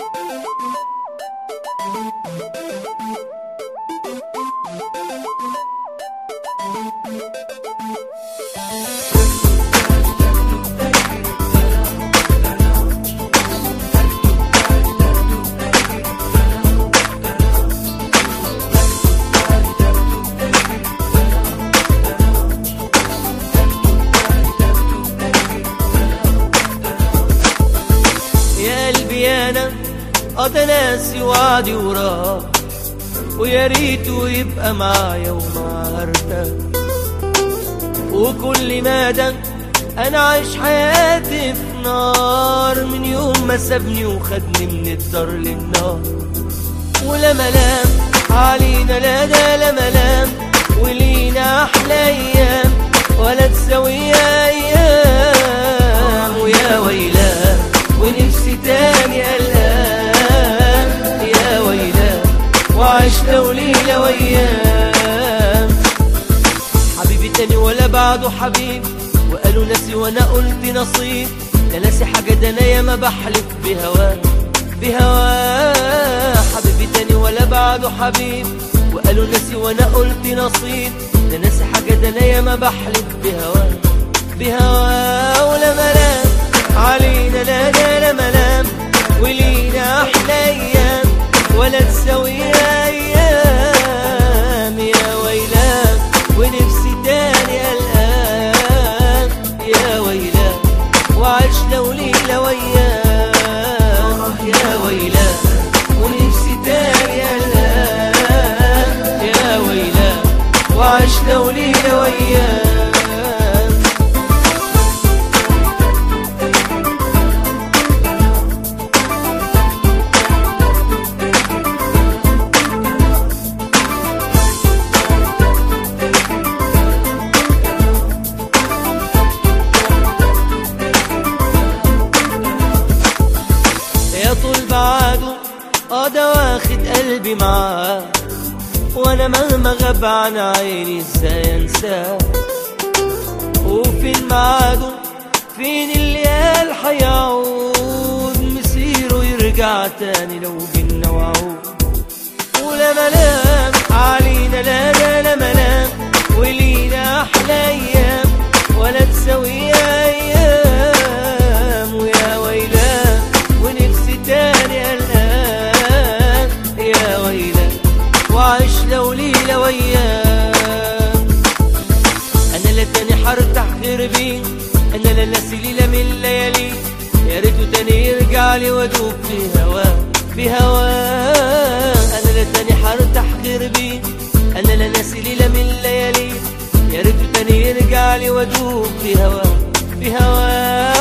يا قلبي انا قضى ناسي وعدي وراه ويا ريته يبقى معايا ومعاه ارتاح وكل مدى انا عايش حياتي في نار من يوم ما سابني وخدني من الدار للنار ولا ملام علينا لا ده لا ملام ولينا احلى ايام ولا تساوي ايام ويا ويلاه ونفسي تاني قلقان يا ويلاه وعيش لو ليله وايام حبيبي تاني ولا بعده حبيب وقالوا ناسي وانا قلت نصيب لا ناسي حاجه ده انا ياما بحلف بهواه بهواه حبيبي تاني ولا بعده حبيب وقالوا ناسي وانا قلت نصيب لا ناسي حاجه ده انا ياما بحلف بهواه بهواه ولا ملام علينا لا ده لا ملام ولينا احلى ايام ولا تساوي ايام يا ويلاه ونفسي تاني قلقان يا ويلاه وعيش لو ليله وياه يا ويلاه ونفسي تاني قلقان يا ويلاه وعيش لو ليله وياه يا طول بعده اه ده واخد قلبي معاه وانا مهما غاب عن عيني ازاي انساه وفين ميعاده فين اللي قال هيعود مسيره يرجع تاني لو جينا وعود ولا ملام علينا لا لا لا ملام ولينا احلى ايام ولا تساوي ايام ويا ويلاه ونفسي تاني قلقان يا ويلاه وعيش لو ليله وياه انا لا تاني حرتاح غير بيه انا لا ناسي ليله من الليالي يا ريته تاني يرجع لي وادوب في هواه في هواه انا لا تاني حرتاح غير بيه انا لا ناسي ليله من الليالي يا ريته تاني يرجع لي وادوب في هواه في هواه